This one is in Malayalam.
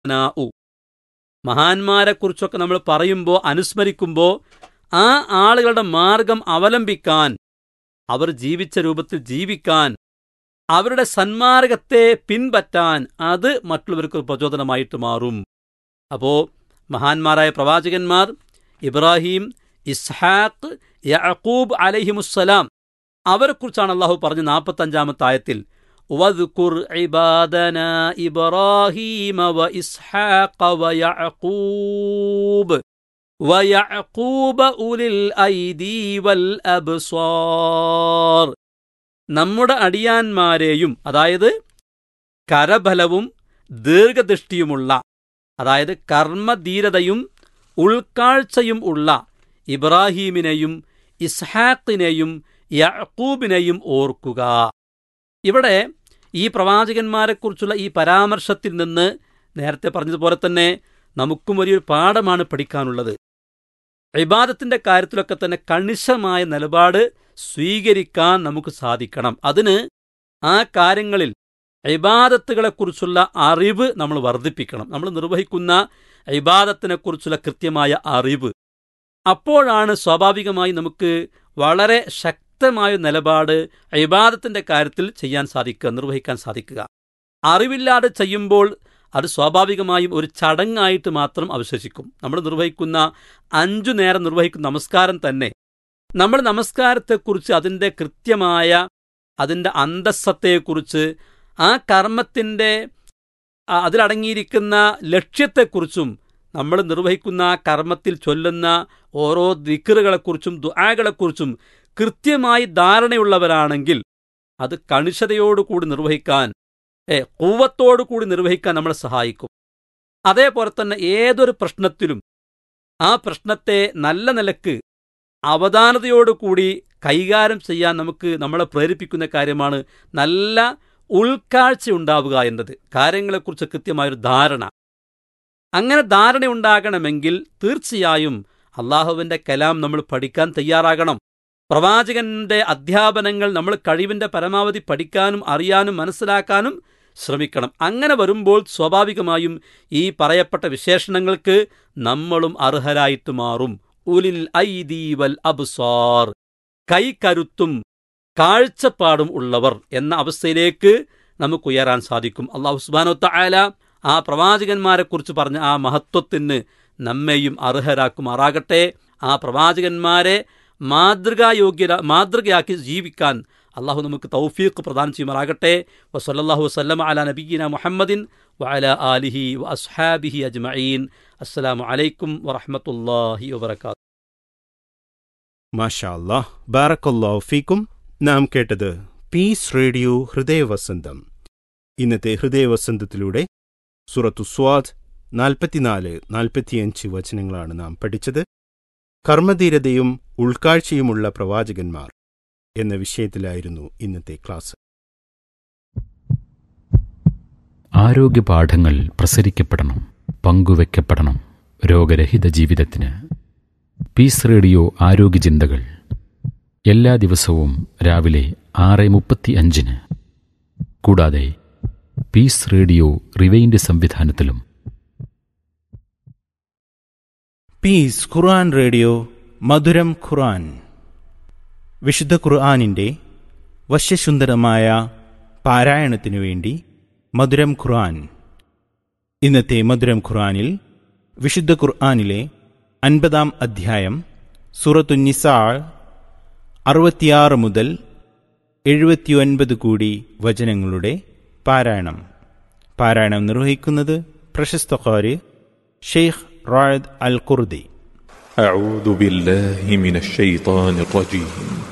നാഉ. മഹാന്മാരെക്കുറിച്ചൊക്കെ നമ്മൾ പറയുമ്പോൾ അനുസ്മരിക്കുമ്പോൾ ആ ആളുകളുടെ മാർഗം അവലംബിക്കാൻ അവർ ജീവിച്ച രൂപത്തിൽ ജീവിക്കാൻ അവരുടെ സന്മാർഗത്തെ പിൻപറ്റാൻ അത് മറ്റുള്ളവർക്ക് ഒരു പ്രചോദനമായിട്ട് മാറും അപ്പോ മഹാന്മാരായ പ്രവാചകന്മാർ ഇബ്രാഹിം ഇസ്ഹാഖ് യഅഖൂബ് അലൈഹിമുസ്സലാം അവരെക്കുറിച്ചാണ് അള്ളാഹു പറഞ്ഞ നാൽപ്പത്തഞ്ചാമത്തെ ആയത്തിൽ വദ്കുർ ഇബാദന ഇബ്രാഹീമ വ ഇസ്ഹാഖ വ യഅഖൂബ് വയഅഖൂബ ഉലിൽ ഐദി വൽ അബ്സാർ നമ്മുടെ അടിയാന്മാരെയും അതായത് കരബലവും ദീർഘദൃഷ്ടിയുമുള്ള അതായത് കർമ്മധീരതയും ഉൾക്കാഴ്ചയും ഉള്ള ഇബ്രാഹീമിനെയും ഇസ്ഹാഖിനെയും യഅഖൂബിനെയും ഓർക്കുക ഇവിടെ ഈ പ്രവാചകന്മാരെക്കുറിച്ചുള്ള ഈ പരാമർശത്തിൽ നിന്ന് നേരത്തെ പറഞ്ഞതുപോലെ തന്നെ നമുക്കും വലിയൊരു പാഠമാണ് പഠിക്കാനുള്ളത് ഇബാദത്തിന്റെ കാര്യത്തിലൊക്കെ തന്നെ കണിശമായ നിലപാട് സ്വീകരിക്കാൻ നമുക്ക് സാധിക്കണം അതിന് ആ കാര്യങ്ങളിൽ ഇബാദത്തുകളെക്കുറിച്ചുള്ള അറിവ് നമ്മൾ വർദ്ധിപ്പിക്കണം നമ്മൾ നിർവഹിക്കുന്ന ഇബാദത്തിനെക്കുറിച്ചുള്ള കൃത്യമായ അറിവ് അപ്പോഴാണ് സ്വാഭാവികമായി നമുക്ക് വളരെ ശക്തമായ നിലപാട് ഇബാദത്തിന്റെ കാര്യത്തിൽ ചെയ്യാൻ സാധിക്കുക നിർവഹിക്കാൻ സാധിക്കുക അറിവില്ലാതെ ചെയ്യുമ്പോൾ അത് സ്വാഭാവികമായും ഒരു ചടങ്ങായിട്ട് മാത്രം അവശേഷിക്കും നമ്മൾ നിർവഹിക്കുന്ന അഞ്ചു നേരം നിർവഹിക്കുന്ന നമസ്കാരം തന്നെ നമ്മൾ നമസ്കാരത്തെക്കുറിച്ച് അതിൻ്റെ കൃത്യമായ അതിൻ്റെ അന്തസ്സത്തെക്കുറിച്ച് ആ കർമ്മത്തിൻ്റെ ആ, അതിലടങ്ങിയിരിക്കുന്ന ലക്ഷ്യത്തെക്കുറിച്ചും നമ്മൾ നിർവഹിക്കുന്ന ആ കർമ്മത്തിൽ ചൊല്ലുന്ന ഓരോ ദിക്കറുകളെക്കുറിച്ചും ദുആകളെക്കുറിച്ചും കൃത്യമായി ധാരണയുള്ളവരാണെങ്കിൽ അത് കണിശതയോടുകൂടി നിർവഹിക്കാൻ ഏ കൂവത്തോടുകൂടി നിർവഹിക്കാൻ നമ്മളെ സഹായിക്കും അതേപോലെ തന്നെ ഏതൊരു പ്രശ്നത്തിലും ആ പ്രശ്നത്തെ നല്ല നിലക്ക് അവധാനതയോടുകൂടി കൈകാര്യം ചെയ്യാൻ നമുക്ക് നമ്മളെ പ്രേരിപ്പിക്കുന്ന കാര്യമാണ് നല്ല ഉൾക്കാഴ്ച ഉണ്ടാവുക എന്നത് കാര്യങ്ങളെക്കുറിച്ച് കൃത്യമായൊരു ധാരണ അങ്ങനെ ധാരണ ഉണ്ടാകണമെങ്കിൽ തീർച്ചയായും അള്ളാഹുവിന്റെ കലാം നമ്മൾ പഠിക്കാൻ തയ്യാറാകണം പ്രവാചകന്റെ അധ്യാപനങ്ങൾ നമ്മൾ കഴിവിന്റെ പരമാവധി പഠിക്കാനും അറിയാനും മനസ്സിലാക്കാനും ശ്രമിക്കണം അങ്ങനെ വരുമ്പോൾ സ്വാഭാവികമായും ഈ പറയപ്പെട്ട വിശേഷണങ്ങൾക്ക് നമ്മളും അർഹരായിട്ട് മാറും ഉലിൽ ഐദി വൽ അബ്സാർ കൈകരുത്തും കാഴ്ചപ്പാടും ഉള്ളവർ എന്ന അവസ്ഥയിലേക്ക് നമുക്ക് ഉയരാൻ സാധിക്കും അള്ളാഹു സുബാനൊത്ത ആല ആ പ്രവാചകന്മാരെക്കുറിച്ച് പറഞ്ഞ ആ മഹത്വത്തിന് നമ്മെയും അർഹരാക്കുമാറാകട്ടെ ആ പ്രവാചകന്മാരെ മാതൃകായോഗ്യ മാതൃകയാക്കി ജീവിക്കാൻ അള്ളാഹു നമുക്ക് തൗഫീഖ് പ്രദാനം ചെയ്യുമാറാകട്ടെ വസല്ലാഹു വസ്ലം അല നബീന മുഹമ്മദിൻ വഅല ആലിഹി വ അസ്ഹാബിഹി അജ്മഈൻ അസ്സലാമു അലൈക്കും വറഹ്മത്തുള്ളാഹി വബറകാതുഹു മാഷാ അല്ലാഹ് ബാറക്കല്ലാഹു ഫീക്കും നാം കേട്ടത് പീസ് റേഡിയോ ഹൃദയവസന്തം ഇന്നത്തെ ഹൃദയവസന്തത്തിലൂടെ സുറത്തു സ്വാദ് നാൽപ്പത്തിനാല് നാൽപ്പത്തിയഞ്ച് വചനങ്ങളാണ് നാം പഠിച്ചത് കർമ്മധീരതയും ഉൾക്കാഴ്ചയുമുള്ള പ്രവാചകന്മാർ എന്ന വിഷയത്തിലായിരുന്നു ഇന്നത്തെ ക്ലാസ് ആരോഗ്യപാഠങ്ങൾ പ്രസരിക്കപ്പെടണം പങ്കുവെക്കപ്പെടണം രോഗരഹിത ജീവിതത്തിന് പീസ് റേഡിയോ ആരോഗ്യ ചിന്തകൾ എല്ലാ ദിവസവും രാവിലെ ആറ് മുപ്പത്തി അഞ്ചിന് കൂടാതെ പീസ് റേഡിയോ റിവൈൻഡ് സംവിധാനത്തിലും പീസ് ഖുർആൻ റേഡിയോ മധുരം ഖുർആൻ വിശുദ്ധ ഖുർആനിൻ്റെ വശ്യസുന്ദരമായ പാരായണത്തിനു വേണ്ടി മധുരം ഖുർആൻ ഇന്നത്തെ മധുരം ഖുർആനിൽ വിശുദ്ധ ഖുർആനിലെ അൻപതാം അധ്യായം സൂറത്തു നിസാൾ അറുപത്തിയാറ് മുതൽ എഴുപത്തിയൊൻപത് കൂടി വചനങ്ങളുടെ പാരായണം പാരായണം നിർവഹിക്കുന്നത് പ്രശസ്ത ഖാരി ഷെയ്ഖ് റായദ് അൽ ഖുർദി أعوذ بالله من الشيطان الرجيم